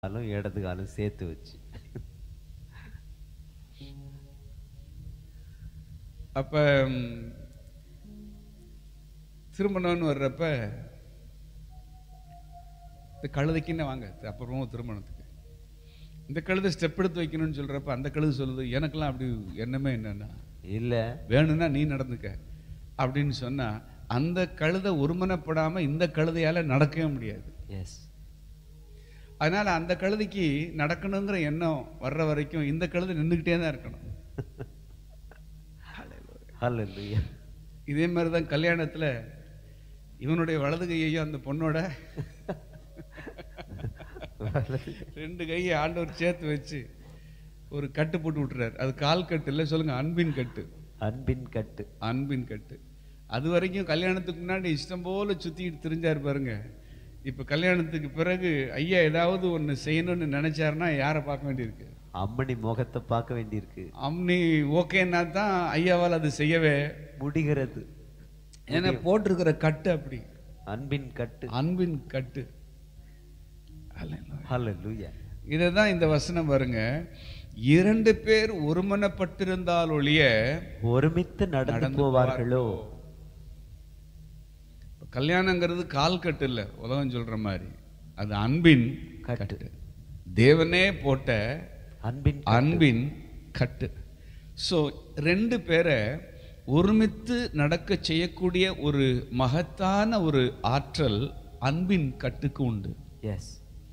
காலும் இடது காலும் சேர்த்து வச்சு அப்ப ம், திருமணம்னு வர்றப்ப இந்த கழுதைக்குன்னு வாங்க அப்புறமா திருமணத்துக்கு இந்த கழுதை ஸ்டெப் எடுத்து வைக்கணும்னு சொல்றப்ப அந்த கழுதை சொல்லுது எனக்கெல்லாம் அப்படி எண்ணமே என்னன்னா இல்ல வேணும்னா நீ நடந்துக்க அப்படின்னு சொன்னா அந்த கழுதை ஒருமனப்படாம இந்த கழுதையால நடக்கவே முடியாது எஸ் அதனால அந்த கழுதைக்கு நடக்கணுங்கிற எண்ணம் வர்ற வரைக்கும் இந்த கழுதை நின்றுக்கிட்டே தான் இருக்கணும் ஹalleluya இதே மாதிரி தான் கல்யாணத்துல இவனுடைய வலது கையையும் அந்த பொண்ணோட ரெண்டு கையை ஆண்டவர் சேர்த்து வச்சு ஒரு கட்டு போட்டு விட்டுறாரு அது கால் கட்டு இல்லை சொல்லுங்க அன்பின் கட்டு அன்பின் கட்டு அன்பின் கட்டு அது வரைக்கும் கல்யாணத்துக்கு முன்னாடி இஷ்டம் போல சுத்திட்டு திரிஞ்சாரு பாருங்க இப்ப கல்யாணத்துக்கு பிறகு ஐயா ஏதாவது ஒண்ணு செய்யணும்னு நினைச்சாருன்னா யாரை பார்க்க வேண்டியிருக்கு அம்மணி முகத்தை பார்க்க வேண்டியிருக்கு அம்னி ஓகேன்னா தான் ஐயாவால் அது செய்யவே முடிகிறது ஏன்னா போட்டிருக்கிற கட்டு அப்படி அன்பின் கட்டு அன்பின் கட்டு அல்லேலூயா. ஹalleluya இதை தான் இந்த வசனம் பாருங்க இரண்டு பேர் ஒருமனப்பட்டிருந்தால் ஒழிய ஒருமித்து நடந்து நடந்து போவார்களோ இப்ப கல்யாணங்கிறது கால் கட்டு இல்ல உலகம் சொல்ற மாதிரி அது அன்பின் கட்டு. கட்டு தேவனே போட்ட அன்பின் அன்பின் கட்டு ஸோ ரெண்டு பேரை ஒருமித்து நடக்க செய்யக்கூடிய ஒரு மகத்தான ஒரு ஆற்றல் அன்பின் கட்டுக்கு உண்டு எஸ்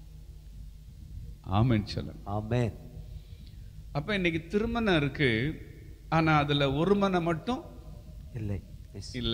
ஆமென் சொல்லுங்க ஆமென் அப்ப இன்னைக்கு திருமணம் இருக்கு ஆனா அதுல ஒரு மனம் மட்டும் இல்லை எஸ் இல்ல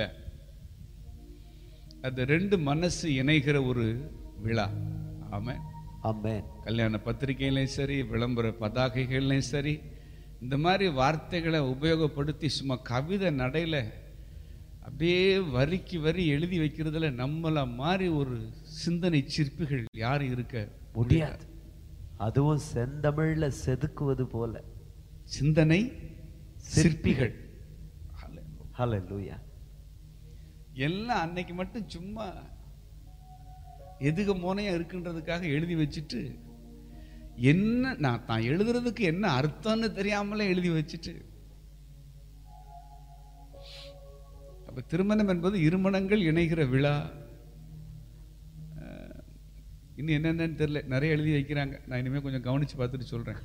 அது ரெண்டு மனசு இணைகிற ஒரு விழா ஆமென் ஆமென் கல்யாண பத்திரிகையிலையும் சரி விளம்பர பதாகைகள்லையும் சரி இந்த மாதிரி வார்த்தைகளை உபயோகப்படுத்தி சும்மா கவிதை நடையில அப்படியே வரிக்கு வரி எழுதி வைக்கிறதுல நம்மள மாதிரி ஒரு சிந்தனை சிற்பிகள் யார் இருக்க முடியாது அதுவும் செந்தமிழ்ல செதுக்குவது போல சிந்தனை சிற்பிகள் ஹalleluya எல்லாம் அன்னைக்கு மட்டும் சும்மா எதுக மோனையா இருக்குன்றதுக்காக எழுதி வச்சுட்டு என்ன நான் தான் எழுதுறதுக்கு என்ன அர்த்தம்னு தெரியாமலே எழுதி வச்சுட்டு அப்ப திருமணம் என்பது இருமணங்கள் இணைகிற விழா அஹ், இன்னும் என்னென்னு தெரியல நிறைய எழுதி வைக்கிறாங்க நான் இனிமே கொஞ்சம் கவனிச்சு பார்த்துட்டு சொல்றேன்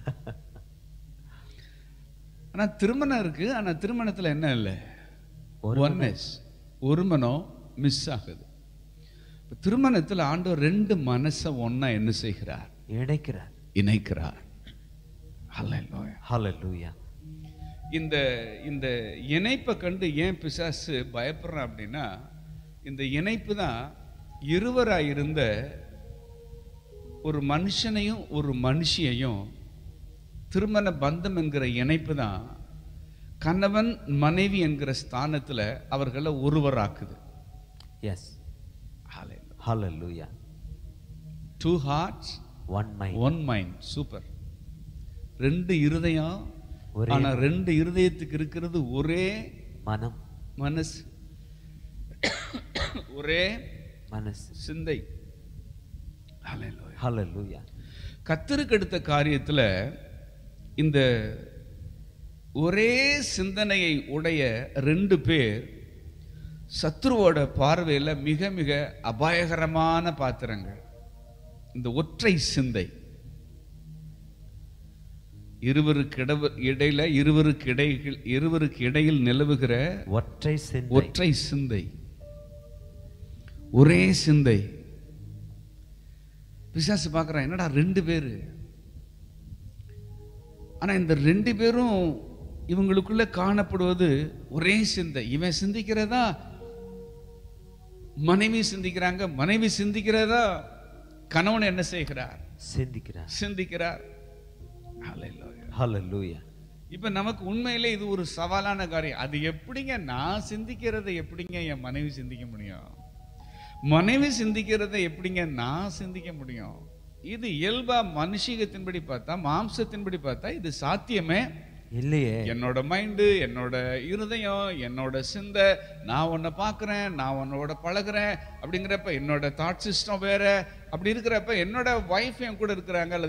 ஆனா திருமணம் இருக்கு ஆனா திருமணத்துல என்ன இல்லை ஒன்னஸ் ஒரு மனம் மிஸ் ஆகுது இப்ப திருமணத்துல ஆண்டவர் ரெண்டு மனசை ஒண்ணா என்ன செய்கிறார் இணைக்கிறார் இணைக்கிறார் ஹalleluya. ஹalleluya இந்த இந்த இணைப்பை கண்டு ஏன் பிசாசு பயப்படுறான் அப்படின்னா இந்த இணைப்பு தான் இருவராக இருந்த ஒரு மனுஷனையும் ஒரு மனுஷியையும் திருமண பந்தம் என்கிற இணைப்பு தான் கணவன் மனைவி என்கிற ஸ்தானத்துல அவர்களை ஒருவராக்குது எஸ் ஹalleluya two hearts one mind one mind super ரெண்டு இருதயம் ஒரே ஆனா ரெண்டு இருதயத்துக்கு இருக்கிறது ஒரே மனம் மனசு ஒரே மனசு சிந்தை Hallelujah. ஹalleluya கத்தருக்கு எடுத்த காரியத்துல இந்த ஒரே சிந்தனையை உடைய ரெண்டு பேர் சத்ருவோட பார்வையில மிக மிக அபாயகரமான பாத்திரங்கள் இந்த ஒற்றை சிந்தை இருவருக்கு இடவு இடையில இருவருக்கு இடையில் இருவருக்கு இடையில் நிலவுகிற ஒற்றை சிந்தை ஒற்றை சிந்தை ஒரே சிந்தை பிசாசு பார்க்கறான் என்னடா ரெண்டு பேரு ஆனா இந்த ரெண்டு பேரும் இவங்களுக்குள்ள காணப்படுவது ஒரே சிந்தை இவன் சிந்திக்கிறதா மனைவி சிந்திக்கிறாங்க மனைவி சிந்திக்கிறதா கணவன் என்ன செய்கிறார் சிந்திக்கிறார் சிந்திக்கிறார் Hallelujah. ஹalleluya இப்ப நமக்கு உண்மையிலே இது ஒரு சவாலான காரியம் அது எப்படிங்க நான் சிந்திக்கிறதை எப்படிங்க என் மனைவி சிந்திக்க முடியும் மனைவி சிந்திக்கிறதை எப்படிங்க நான் சிந்திக்க முடியும் இது இயல்பா மனுஷிகத்தின்படி பார்த்தா மாம்சத்தின்படி பார்த்தா இது சாத்தியமே இல்லையே என்னோட மைண்டு என்னோட இருதயம் என்னோட சிந்தை நான் உன்னை பார்க்குறேன் நான் உன்னோட பழகுறேன் அப்படிங்கிறப்ப என்னோட தாட் சிஸ்டம் வேற அப்படி இருக்கிறப்ப என்னோட வைஃப் என் கூட இருக்கிறாங்க அல்லது